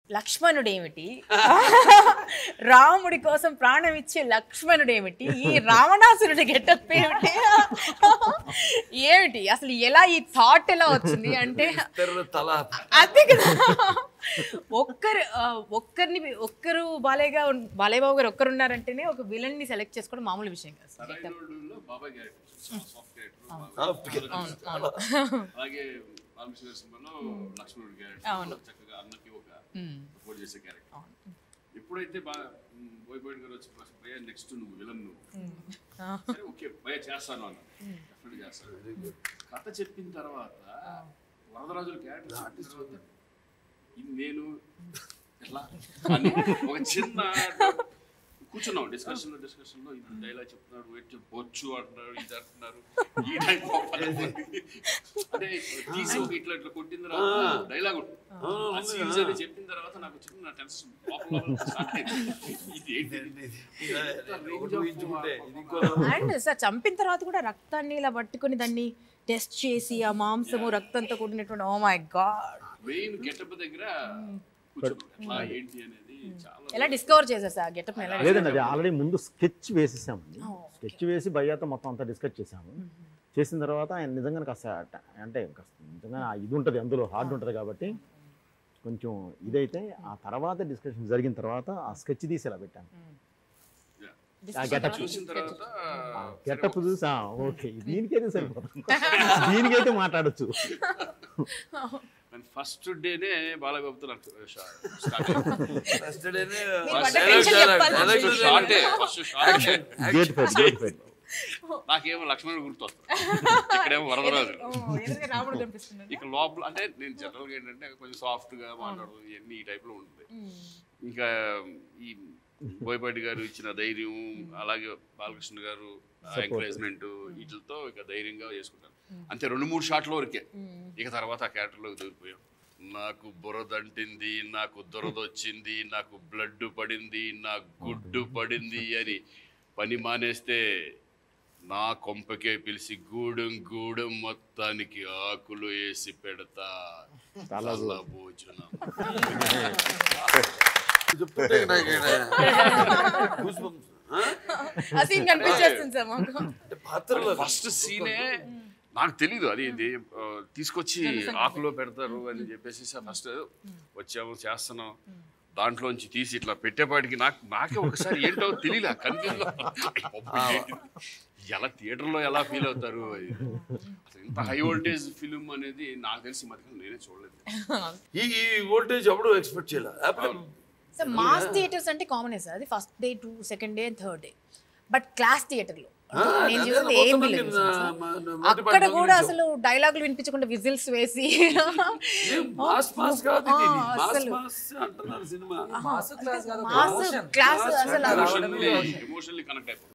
లక్ష్మణుడు ఏమిటి రాముడి కోసం ప్రాణం ఇచ్చే లక్ష్మణుడు ఏమిటి ఈ రావణాసురుడి గెటప్ ఏమిటి ఏమిటి అసలు ఎలా ఈ థాట్ ఎలా వచ్చింది అంటే ఇద్దరు తల అదే కదా ఒక్కరు ఆ, ఒక్కరిని ఒక్కరు బాలేగా ఉన్- బాలయ్య బాబు గారు ఒక్కరు ఉన్నారంటేనే ఒక విలన్ ని సెలెక్ట్ చేసుకోవడం మామూలు విషయం కాదు సార్ సరైనోడులో బాబాయ్ క్యారెక్టర్ సాఫ్ట్ క్యారెక్టర్ అవును అవును అలాగే రామకృష్ణ గారి సినిమాలో లక్ష్మణుడి అవును. క్యారెక్టర్ చక్కగా అన్నకి ఒక ఉమ్, సపోర్ట్ చేసే క్యారెక్టర్ అవును. ఎప్పుడైతే బాగా బోయపాటి గారు వచ్చి ఫస్ట్ భయ నెక్స్ట్ నువ్వు విలన్ నువ్వు ఉమ్, ఆ, సరే ఓకే భయ చేస్తాను అన్న డెఫినెట్ చేస్తాను కథ చెప్పిన తర్వాత వరదరాజుల క్యారెక్టర్ ఆర్టిస్ట్ అవుతాడు ఇది నేను ఎట్లా అని ఒక చిన్న కూర్చున్నాం డిస్కషన్ లో డిస్కషన్ లో ఇది డైలాగ్ చెప్తున్నాడు వెయిట్ చెప్పొచ్చు అంటున్నారు ఇది అంటున్నారు ఈ టైప్ అంటే తీసి ఒక ఇట్లా ఇట్లా కొట్టిన తర్వాత డైలాగ్ చెప్పిన తర్వాత నాకు చిన్న టెన్షన్ లోపల లోపల start అయింది. ఇది ఏంటి ఒకటి ఊహించుకుంటే ఇది ఇంకో అండ్ సార్ చంపిన తర్వాత కూడా రక్తాన్ని ఇలా పట్టుకొని దాన్ని టెస్ట్ చేసి ఆ మాంసము రక్తంతో కూడినటువంటి oh my god main getup దగ్గర కూర్చోను ఎట్లా ఏంటి అనేది చాలా ఎలా డిస్కవర్ చేశారు సార్ గెటప్ ఎలా లేదండి అది ఆల్రెడీ ముందు స్కెచ్ వేసేసామండి స్కెచ్ వేసి భయ్యాతో మొత్తం అంతా డిస్కస్ చేసాము చేసిన తర్వాత ఆయన నిజంగా కాస్త ట- అంటే కాస్త నిజంగా ఆ ఇది ఉంటుంది అందులో హార్డ్ ఉంటుంది కాబట్టి కొంచెం ఇదైతే ఆ తర్వాత డిస్కషన్ జరిగిన తర్వాత ఆ స్కెచ్ తీసి ఇలా పెట్టాను ఆ గెటప్ చూసిన తర్వాత గెటప్ చూసా ఓకే దీనికైతే సరిపోతుంది దీనికైతే మాట్లాడొచ్చు ఫస్ట్ డేనే బాలబాబుతో నాకు స్టార్ట్ అయింది ఫస్ట్ డేనే పడ్డ డైలాగ్ tension డైలాగ్ చెప్పాలి. డైలాగ్ ఫస్ట్ షార్టే first shot gate fight gate fight నాకేమో లక్ష్మణుడు గుర్తొస్తాడు ఇక్కడేమో వరదరాజు రాముడు కనిపిస్తున్నాడు ఇక లోపల అంటే నేను జనరల్గా ఏంటంటే కొంచెం సాఫ్ట్ గా మాట్లాడదు ఇవన్నీ ఈ టైప్ లో ఉంటుంది ఇంకా ఈ బోయపాటి గారు ఇచ్చిన ధైర్యం అలాగే బాలకృష్ణ గారు ఎంకరేజ్మెంట్ వీటితో ఇక ధైర్యంగా చేసుకుంటాను అంతే రెండు మూడు షాట్ల వరకే ఇక తర్వాత ఆ క్యారెక్టర్లోకి దూరిపోయాం నాకు బురదంటింది నాకు దురదొచ్చింది నాకు బ్లడ్ పడింది నా గుడ్డు పడింది అని పని మానేస్తే నా కొంపకే పిలిచి గూడెం గూడెం మొత్తానికి ఆకులు వేసి పెడతా చాలా చాలా భోజనం చెప్తుంటే నాకు goosebumps. ఆ? అసలు కనిపించేస్తుంది సార్ మాకు అంటే పాత్రలో ఫస్ట్ సీనే నాకు తెలీదు అది ఇది ఆ, తీసుకొచ్చి ఆకులో పెడతారు అని చెప్పేసి ఫస్ట్ వచ్చాము చేస్తున్నాం దాంట్లోంచి తీసి ఇట్లా పెట్టేపాటికి నాకు నాకే ఒకసారి ఏంటో తెలియలే కన్ఫ్యూజ్ ఎలా థియేటర్లో ఎలా ఫీల్ అవుతారు అది అసలు ఇంత హై వోల్టేజ్ ఫిలిం అనేది నాకు తెలిసి ఈ మధ్యకాలం నేనే చూడలేదు ఈ ఈ వోల్టేజ్ అప్పుడు ఎక్స్పెక్ట్ చేయాలి అప్పుడు సార్ మాస్ థియేటర్స్ అంటే కామనే సార్ అది first day two second day third day but class థియేటర్లో నేను అదే చూసింది మొత్తం ఏం మంది లేదు నా- సార్. మా- నా మొదటి అక్కడ పాట కూడా గురించి. అసలు డైలాగులు వినిపించకుండా విజిల్స్ వేసి ఏం మాస్ మాస్ కాదు ఇది ఆ, మాస్ అసలు. మాస్ అంటున్నారు సినిమా మాసు క్లాస్ కాదు మాస్ క్లాస్ అసలు ఎమోషనల్లీ ఎమోషనల్లీ కనెక్ట్ అయిపోతుంది